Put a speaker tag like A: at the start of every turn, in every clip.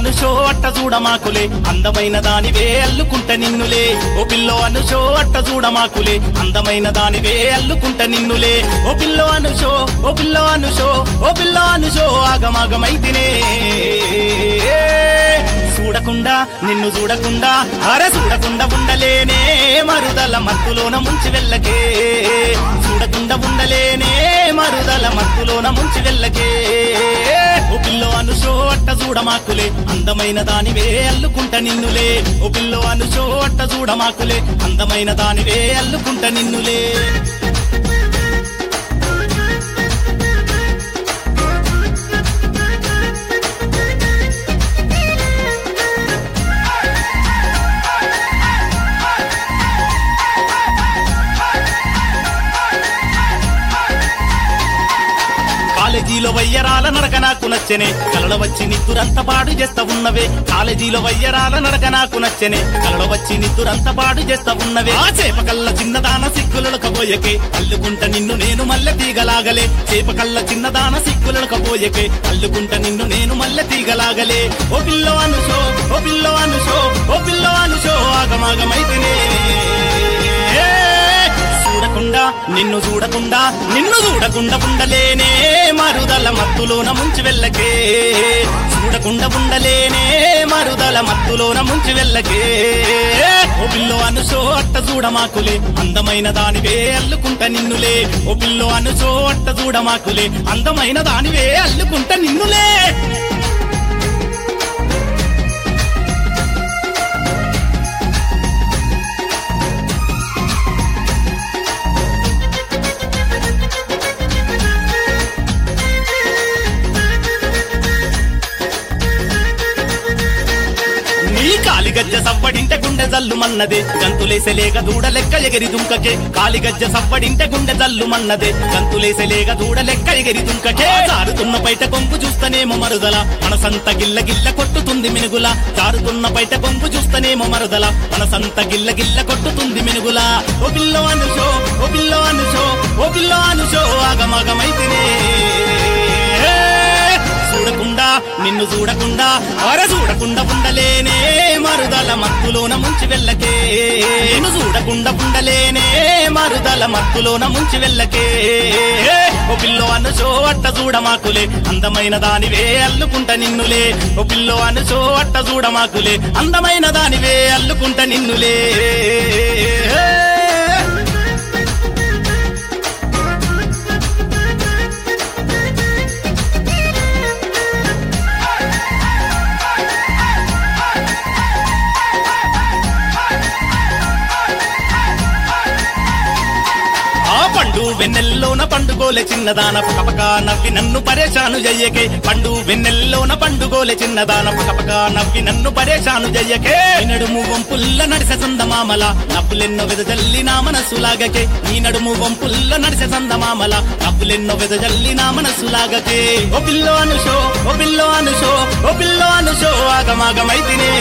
A: అనుషో అట్ట చూడమాకులే అందమైన దానివే అల్లుకుంట నిన్నులే ఓ పిల్లో అనుషో అట్ట చూడమాకులే అందమైన దానివే అల్లుకుంట నిన్నులే ఓ పిల్లో అనుషో ఓ పిల్లో అనుషో ఓ పిల్లో అనుషో ఆగమాగమైతినే చూడకుండా నిన్ను చూడకుండా అరే చూడకుండా ఉండలేనే మరుదల మత్తులోన ముంచి వెళ్ళకే చూడకుండా ఉండలేనే మరుదల మత్తులోన ముంచి వెళ్ళకే ఓ పిల్లో అనుషో అట్ట చూడమాకులే అందమైన దానివే అల్లుకుంట నిన్నులే ఓ పిల్లో అనుషో అట్ట చూడమాకులే అందమైన దానివే అల్లుకుంట నిన్నులే కాలేజీలో వయ్యరాల నడక నాకు నచ్చనే కలల వచ్చి నిద్దురంత పాడు చేస్తా ఉన్నవే కాలేజీలో వయ్యరాల నడక నాకు నచ్చనే కలల వచ్చి నిద్దురంత పాడు చేస్తా ఉన్నవే ఆ చేప కళ్ళ చిన్నదాన సిక్కులకపోయకే అల్లుకుంట నిన్ను నేను మల్లె తీగలాగలే చేప కళ్ళ చిన్నదాన సిక్కులకపోయకే అల్లుకుంట నిన్ను నేను మల్లె తీగలాగలే ఓ పిల్లో అనుషో ఓ పిల్లో అనుషో ఓ పిల్లో అనుషో ఆగమాగమైతేనే చూడకుండా నిన్ను చూడకుండా నిన్ను చూడకుండా ఉండలేనే మరుదల మత్తులోన ముంచి వెళ్ళకే చూడకుండా ఉండలేనే మరుదల మత్తులోన ముంచి వెళ్ళకే ఓ పిల్లో అనుసో అట్ట చూడమాకులే అందమైన దానివే అల్లుకుంట నిన్నులే ఓ పిల్లో అనుసో అట్ట చూడమాకులే అందమైన దానివే అల్లుకుంట నిన్నులే నీ కాలిగజ్జ సవ్వడింటే గుండె జల్లు మన్నదే గంతులేసలేక దూడ లెక్క ఎగిరి దుంకకే కాలిగజ్జ సవ్వడింటే గుండె జల్లు మన్నదే గంతులేసలేక దూడ లెక్క ఎగిరి దుంకకే జారుతున్న బయట కొంపు చూస్తేనేమో మరుదల మనసంత గిల్ల గిల్ల కొట్టుతుంది మినుగుల జారుతున్న బయట కొంపు చూస్తేనేమో మరుదల మనసంత గిల్ల గిల్ల కొట్టుతుంది మినుగుల ఓ పిల్లో అనుషో ఓ పిల్లో అనుషో ఓ పిల్లో అనుషో ఆగమగమైతేనే చూడకుండా నిన్ను చూడకుండా అర చూడకుండా ఉండలేనే మరుదల మత్తులోన ముంచి వెళ్ళకే నిన్ను చూడకుండా ఉండలేనే మరుదల మత్తులోన ముంచి వెళ్ళకే ఓ పిల్లో అనుసో అట్ట చూడమాకులే అందమైన దానివే అల్లుకుంట నిన్నులే ఓ పిల్లో అనుసో అట్ట చూడమాకులే అందమైన దానివే అల్లుకుంట నిన్నులే ఆ పండు వెన్నెల్లోన పండుగోలే చిన్నదాన పకపక నవ్వి నన్ను పరేషాను జయ్యకే పండు వెన్నెల్లోన పండుగోలే చిన్నదాన పకపక నవ్వి నన్ను పరేషాను జయ్యకే నడుము వంపుల్ల నడిసె సందమామల నవ్వులెన్నో వెదజల్లి నా మనసులాగకే నీ నడుము వంపుల్ల నడిసె సందమామల నవ్వులెన్నో వెదజల్లి నా మనసులాగకే ఓ పిల్లో అనుషో ఓ పిల్లో అనుషో ఓ పిల్లో అనుషో ఆగమాగమైతినే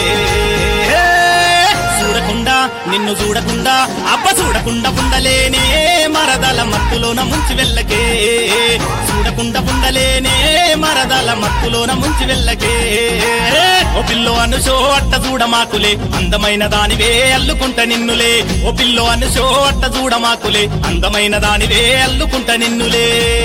A: చూడకుండా నిన్ను చూడకుండా అబ్బ చూడకుండా ఉండలేనే మరదల మత్తులోన ముంచి వెళ్ళకే చూడకుండా ఉండలేనే మరదల మత్తులోన ముంచి వెళ్ళకే ఓ పిల్లో అనుషో అట్ట చూడమాకులే అందమైన దానివే అల్లుకుంట నిన్నులే ఓ పిల్లో అనుషో అట్ట చూడమాకులే అందమైన దానివే అల్లుకుంట నిన్నులే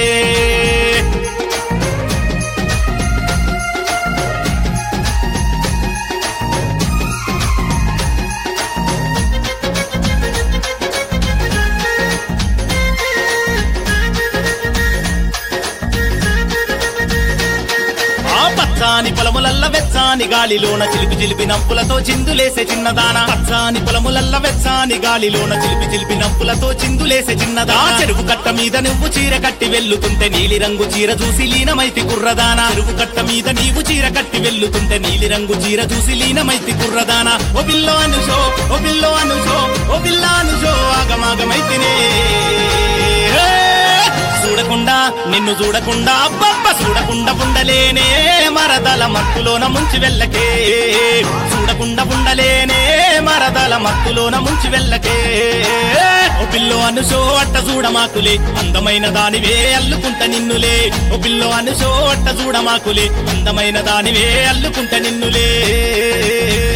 A: ఆ పచ్చాని పొలములల్ల వెచ్చాని గాలిలోన చిలిపి చిలిపి నవ్వులతో చిందులేసే చిన్నదాన పచ్చాని పొలములల్ల వెచ్చాని గాలిలోన చిలిపి చిలిపి నవ్వులతో చిందులేసే చిన్నదా చెరువు కట్ట మీద నువ్వు చీర కట్టి వెళ్లుతుంటే నీలి రంగు చీర చూసి లీనమైతి కుర్రదాన చెరువు కట్ట మీద నీవు చీర కట్టి వెళ్లుతుంటే నీలి రంగు చీర చూసి లీనమైతి కుర్రదాన ఓ పిల్లో అనుషో ఓ పిల్లో అనుషో ఓ పిల్ల అనుషో ఆగమాగమైతినే చూడకుండా నిన్ను చూడకుండా అబ్బబ్బ చూడకుండా ఉండలేనే మరదల మత్తులోన ముంచి వెళ్ళకే చూడ ముట్టకుండా ఉండలేనే మరదల మత్తులోన ముంచి వెళ్ళకే ఓ పిల్లో అనుసో అట్ట చూడమాకులే అందమైన దానివే అల్లుకుంట నిన్నులే ఓ పిల్లో అనుసో అట్ట చూడమాకులే అందమైన దానివే అల్లుకుంట నిన్నులే